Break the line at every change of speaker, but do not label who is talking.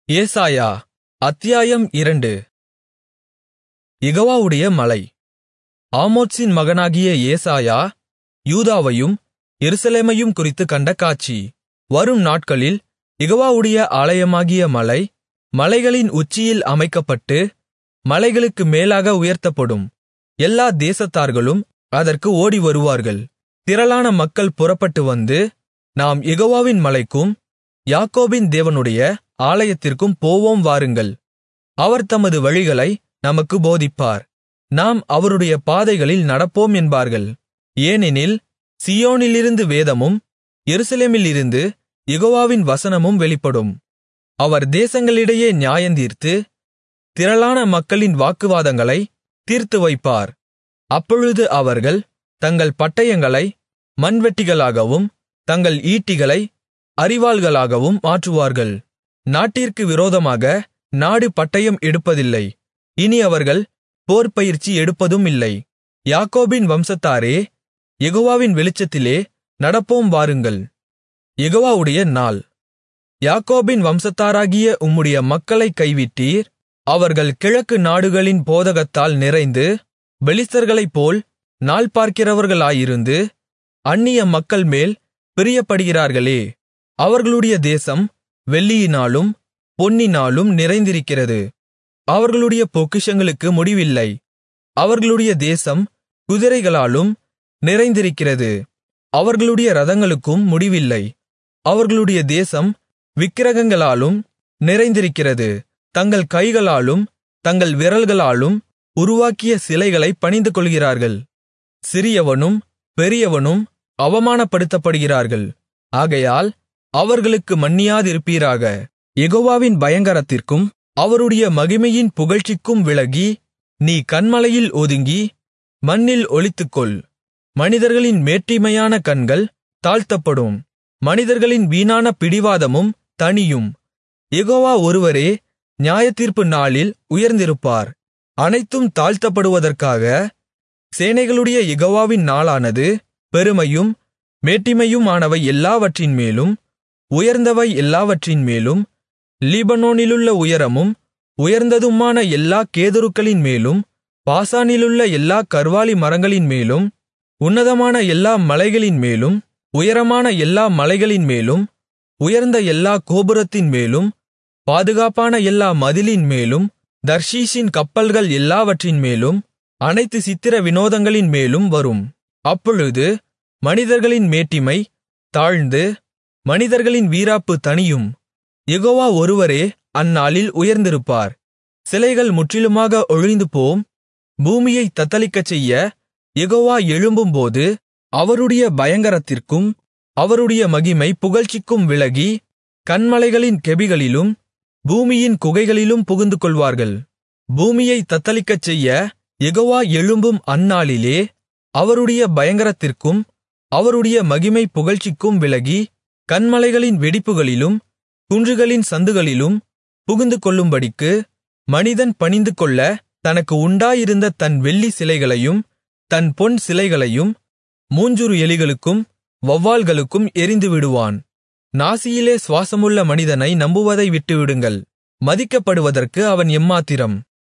ஏசாயா அத்தியாயம் இரண்டு யெகோவாவுடைய மலை ஆமோத்சின் மகனாகிய ஏசாயா யூதாவையும் எருசலேமையும் குறித்துக் கண்ட காட்சி வரும் நாட்களில் யெகோவாவுடைய ஆலயமாகிய மலை மலைகளின் உச்சியில் அமைக்கப்பட்டு மலைகளுக்கு மேலாக உயர்த்தப்படும் எல்லா தேசத்தார்களும் அதற்கு ஓடிவருவார்கள் திரளான மக்கள் புறப்பட்டு வந்து நாம் யெகோவாவின் மலைக்கும் யாக்கோபின் தேவனுடைய ஆலயத்திற்கும் போவோம் வாருங்கள் அவர் தமது வழிகளை நமக்குப் போதிப்பார் நாம் அவருடைய பாதைகளில் நடப்போம் என்பார்கள் ஏனெனில் சீயோனிலிருந்து வேதமும் எருசலேமிலிருந்து யெகோவாவின் வசனமும் வெளிப்படும் அவர் தேசங்களிடையே நியாயந்தீர்த்து திரளான மக்களின் வாக்குவாதங்களைத் தீர்த்துவைப்பார் அப்பொழுது அவர்கள் தங்கள் பட்டயங்களை மண்வெட்டிகளாகவும் தங்கள் ஈட்டிகளை அரிவாள்களாகவும் மாற்றுவார்கள் நாட்டிற்கு விரோதமாக நாடு பட்டயம் எடுப்பதில்லை இனி அவர்கள் போர்ப்பயிற்சி எடுப்பதுமில்லை யாக்கோபின் வம்சத்தாரே யெகோவாவின் வெளிச்சத்திலே நடப்போம் வாருங்கள் யெகோவாவுடைய நாள் யாக்கோபின் வம்சத்தாராகிய உம்முடைய மக்களைக் கைவிட்டீர் அவர்கள் கிழக்கு நாடுகளின் போதகத்தால் நிறைந்து பெலிஸ்தர்களைப்போல் நாள் பார்க்கிறவர்களாயிருந்து அந்நிய மக்கள்மேல் பிரியப்படுகிறார்களே அவர்களுடைய தேசம் வெள்ளியினாலும் பொன்னினாலும் நிறைந்திருக்கிறது அவர்களுடைய பொக்கிஷங்களுக்கு முடிவில்லை அவர்களுடைய தேசம் குதிரைகளாலும் நிறைந்திருக்கிறது அவர்களுடைய இரதங்களுக்கும் முடிவில்லை அவர்களுடைய தேசம் விக்கிரகங்களாலும் நிறைந்திருக்கிறது தங்கள் கைகளாலும் தங்கள் விரல்களாலும் உருவாக்கிய சிலைகளைப் பணிந்துகொள்கிறார்கள் சிறியவனும் பெரியவனும் அவமானப்படுத்தப்படுகிறார்கள் ஆகையால் அவர்களுக்கு மன்னியாதிருப்பீராக யெகோவாவின் பயங்கரத்திற்கும் அவருடைய மகிமையின் புகழ்ச்சிக்கும் விலகி நீ கன்மலையில் ஒதுங்கி மண்ணில் ஒளித்துக்கொள் மனிதர்களின் மேட்டிமையான கண்கள் தாழ்த்தப்படும் மனிதர்களின் வீணான பிடிவாதமும் தணியும் யெகோவா ஒருவரே நியாயத்தீர்ப்பு நாளில் உயர்ந்திருப்பார் அனைத்தும் தாழ்த்தப்படுவதற்காக சேனைகளுடைய யெகோவாவின் நாளானது பெருமையும் மேட்டிமையுமானவை எல்லாவற்றின்மேலும் உயர்ந்தவை எல்லாவற்றின்மேலும் லீபனோனிலுள்ள உயரமும் உயர்ந்ததுமான எல்லா கேதுருக்களின் மேலும் பாசானிலுள்ள எல்லா கர்வாலி மரங்களின் மேலும் உன்னதமான எல்லா மலைகளின் மேலும் உயரமான எல்லா மலைகளின் மேலும் உயர்ந்த எல்லா கோபுரத்தின் மேலும் பாதுகாப்பான எல்லா மதிலின் மேலும் தர்ஷீஷின் கப்பல்கள் எல்லாவற்றின் மேலும் அனைத்து சித்திர வினோதங்களின் மேலும் வரும் அப்பொழுது மனிதர்களின் மேட்டிமை தாழ்ந்து மனிதர்களின் வீராப்பு தணியும் யெகோவா ஒருவரே அந்நாளில் உயர்ந்திருப்பார் சிலைகள் முற்றிலுமாக ஒழிந்துபோம் பூமியைத் தத்தளிக்கச் செய்ய யெகோவா எழும்பும்போது அவருடைய பயங்கரத்திற்கும் அவருடைய மகிமை புகழ்ச்சிக்கும் விலகி கன்மலைகளின் கெபிகளிலும் பூமியின் குகைகளிலும் புகுந்துகொள்வார்கள் பூமியைத் தத்தளிக்கச் செய்ய யெகோவா எழும்பும் அந்நாளிலே அவருடைய பயங்கரத்திற்கும் அவருடைய மகிமை புகழ்ச்சிக்கும் விலகி கன்மலைகளின் வெடிப்புகளிலும் குன்றுகளின் சந்துகளிலும் புகுந்துகொள்ளும்படிக்கு மனிதன் பணிந்துகொள்ள தனக்கு உண்டாயிருந்த தன் வெள்ளி சிலைகளையும் தன் பொன் சிலைகளையும் மூஞ்சுறு எலிகளுக்கும் வௌவால்களுக்கும் எறிந்துவிடுவான் நாசியிலே சுவாசமுள்ள மனிதனை நம்புவதை விட்டுவிடுங்கள் மதிக்கப்படுவதற்கு அவன் எம்மாத்திரம்